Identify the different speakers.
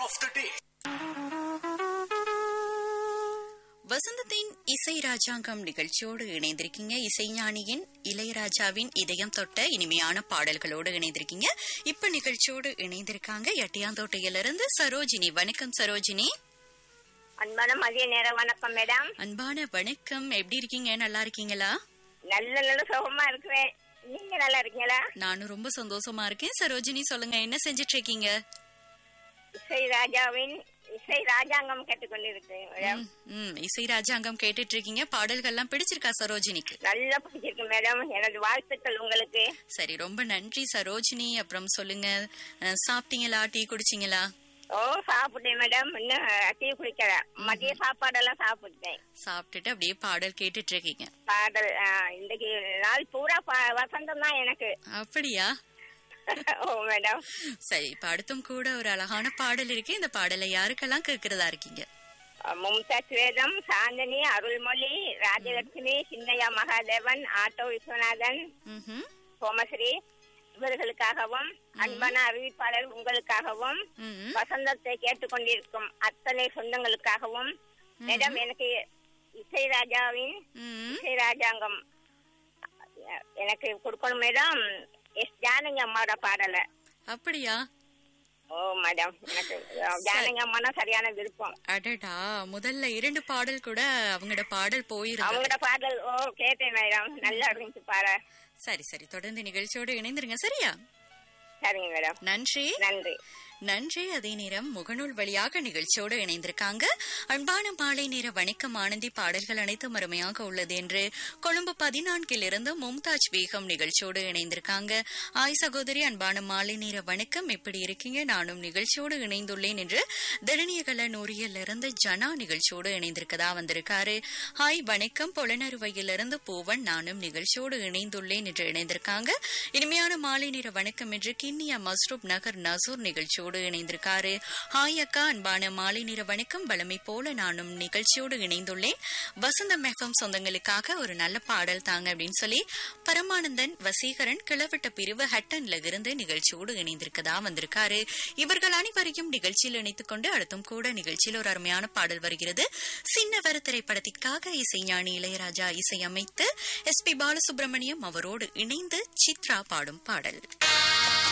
Speaker 1: of the day.
Speaker 2: வசந்தத்தின் இசை ராஜாங்கம் நிகழ்ச்சியோடு இணைந்திருக்கீங்க இசைஞானியின் இளையராஜாவின் இதயம் தொட்ட இனிமையான பாடல்களோடு இணைந்திருக்கீங்க இப்ப நிகழ்ச்சியோடு இணைந்திருக்காங்க எட்டியாந்தோட்டையிலிருந்து சரோஜினி வணக்கம் சரோஜினி
Speaker 3: அன்பான மதிய நேர வணக்கம் மேடம்
Speaker 2: அன்பான வணக்கம் எப்படி இருக்கீங்க நல்லா இருக்கீங்களா
Speaker 3: நல்ல நல்ல சுகமா இருக்கிறேன் நீங்க நல்லா இருக்கீங்களா
Speaker 2: நானும் ரொம்ப சந்தோஷமா இருக்கேன் சரோஜினி சொல்லுங்க என்ன செஞ்சிட்டு இருக்கீங்க
Speaker 3: இசை ராஜாவின் இசை ராஜாங்கம் கேட்டுக்கொண்டிருக்கேன் மேடம்
Speaker 2: ம், ம், இசை ராஜாங்கம் கேட்டுட்டு இருக்கீங்க பாடல்கள்லாம் பிடிச்சிருக்கா சரோஜினிக்கு
Speaker 3: நல்லா பிடிச்சிருக்கு மேடம் எனது வாழ்த்துக்கள் உங்களுக்கு
Speaker 2: சரி ரொம்ப நன்றி சரோஜினி அப்புறம் சொல்லுங்க அஹ், சாப்பிட்டீங்களா டீ குடிச்சீங்களா
Speaker 3: ஓ சாப்பிட்டேன் மேடம் இன்னும் டீ குடிக்கல மதிய சாப்பாடெல்லாம் சாப்பிட்டேன்
Speaker 2: சாப்பிட்டுட்டு அப்படியே பாடல் கேட்டுட்டு இருக்கீங்க
Speaker 3: பாடல் ஆ, இன்னைக்கு நாள் பூரா ப- வசந்தம் தான் எனக்கு
Speaker 2: அப்படியா
Speaker 3: ஓ மேடம்
Speaker 2: சரி இப்ப அடுத்தும் கூட ஒரு அழகான பாடல் இருக்கு இந்த பாடலை யாருக்கெல்லாம் கேட்கறதா இருக்கீங்க
Speaker 3: மும்தாஜ் வேதம் சாந்தினி அருள்மொழி ராஜலட்சுமி சின்னையா மகாதேவன் ஆட்டோ விஸ்வநாதன்
Speaker 2: ம்ஹும்.
Speaker 3: சோமஸ்ரீ இவர்களுக்காகவும் அன்பான அறிவிப்பாளர் உங்களுக்காகவும்
Speaker 2: ம்ம்.
Speaker 3: வசந்தத்தை கேட்டுக்கொண்டிருக்கும் அத்தனை சொந்தங்களுக்காகவும் மேடம் எனக்கு இசை ராஜாவின்
Speaker 2: ம்ம்.
Speaker 3: இசை ராஜாங்கம் அஹ், எனக்கு கொடுக்கணும் மேடம் எஸ் ஜானகி அம்மாவோட பாடலை
Speaker 2: அப்படியா
Speaker 3: ஓ மேடம் எனக்கு அஹ், ஜானகி அம்மானா சரியான விருப்பம்
Speaker 2: அடடா முதல்ல இரண்டு பாடல் கூட அவங்களோட பாடல் போயிருந்தது
Speaker 3: அவங்களோட பாடல் ஓ கேட்டேன் மேடம் நல்லா இருந்துச்சு பாட
Speaker 2: சரி சரி தொடர்ந்து நிகழ்ச்சியோடு இணைந்திருங்க சரியா
Speaker 3: சரிங்க மேடம்
Speaker 2: நன்றி
Speaker 3: நன்றி
Speaker 2: நன்றி அதே நேரம் முகநூல் வழியாக நிகழ்ச்சியோடு இணைந்திருக்காங்க அன்பான மாலை நேர வணக்கம் ஆனந்தி பாடல்கள் அனைத்தும் அருமையாக உள்ளது என்று கொழும்பு பதினான்கில் இருந்து மும்தாஜ் பேகம் நிகழ்ச்சியோடு இணைந்திருக்காங்க ஆய் சகோதரி அன்பான மாலை நேர வணக்கம் எப்படி இருக்கீங்க நானும் நிகழ்ச்சியோடு இணைந்துள்ளேன் என்று தரணியகல நூறியல் இருந்து ஜனா நிகழ்ச்சியோடு இணைந்திருக்கதா வந்திருக்காரு ஹாய் வணக்கம் பொலனறுவையிலிருந்து பூவன் நானும் நிகழ்ச்சியோடு இணைந்துள்ளேன் என்று இணைந்திருக்காங்க இனிமையான மாலை நேர வணக்கம் என்று கிண்ணியா மஸ்ரூப் நகர் நசூர் நிகழ்ச்சியோடு இணைந்திருக்காரு ஹாய் அக்கா அன்பான மாலை நேர வணக்கம் வளமை போல நானும் நிகழ்ச்சியோடு இணைந்துள்ளேன் வசந்தம் எஃப்எம் சொந்தங்களுக்காக ஒரு நல்ல பாடல் தாங்க அப்படின்னு சொல்லி பரமானந்தன் வசீகரன் கிளவட்ட பிரிவு ஹட்டன்ல இருந்து நிகழ்ச்சியோடு இணைந்திருக்கதா வந்திருக்காரு இவர்கள் அனைவரையும் நிகழ்ச்சியில் இணைத்துக் கொண்டு அடுத்தும் கூட நிகழ்ச்சியில் ஒரு அருமையான பாடல் வருகிறது சின்னவர் திரைப்படத்திற்காக இசைஞானி இளையராஜா இசையமைத்து எஸ் பி பாலசுப்ரமணியம் அவரோடு இணைந்து சித்ரா பாடும் பாடல்